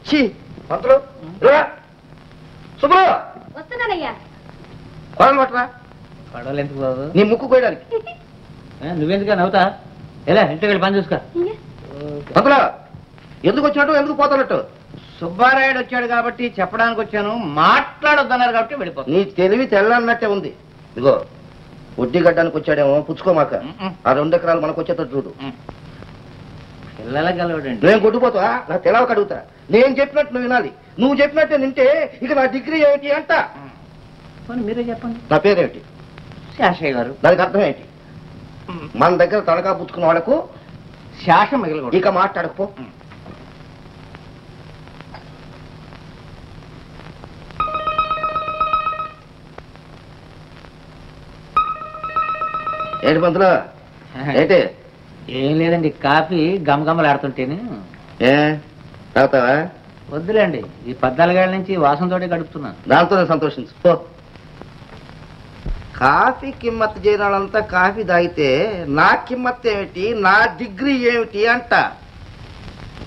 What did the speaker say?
ఛీ పంతులు రా. శుభ్రు వస్తున్నానయ్యా కోడలు పట్టరా పడవలు ఎందుకు బాబు నీ ముక్కు కోయడానికి ఏ, నువ్వెందుకా నవ్వుతా ఎలా ఇంటికి వెళ్ళి పని చూసుకో పంతులు ఎందుకు వచ్చినట్టు ఎందుకు పోతున్నట్టు సుబ్బారాయుడు వచ్చాడు కాబట్టి చెప్పడానికి వచ్చాను మాట్లాడొద్దన్నారు కాబట్టి వెళ్ళిపోతాను నీ తెలివి తెల్లన్నట్టే ఉంది ఇదిగో వడ్డీ గడ్డానికి వచ్చాడేమో పుచ్చుకోమాక మ్మ్. ఆ రెండు ఎకరాలు మనకు వచ్చేటట్టు చూడు పిల్లల గలవడండి నేను కొట్టుపోతా నా తెలవక అడుగుతా నేను చెప్పినట్టు నువ్వు వినాలి నువ్వు చెప్పినట్టే నింటే ఇక నా డిగ్రీ ఏమిటి అంట పోనీ మీరే చెప్పండి నా పేరేమిటి శాషయ్య గారు దానికి అర్థం ఏంటి మన దగ్గర తనఖా పుచ్చుకున్న వాళ్ళకు శాషం మిగలకూడదు ఇక మాట్లాడకపో ఏంటి పంతులు ఏంటి ఏం లేదండి కాఫీ గమగమలు ఆడుతుంటేనే ఏ తాగుతావా వద్దులేండి ఈ పద్నాలుగేళ్ల నుంచి వాసనతోటే గడుపుతున్నాను దాంతోనే సంతోషించు పో కాఫీ కిమ్మత్ చేయడం వాళ్ళంతా కాఫీ తాగితే నా కిమ్మత్ ఏమిటి నా డిగ్రీ ఏమిటి అంట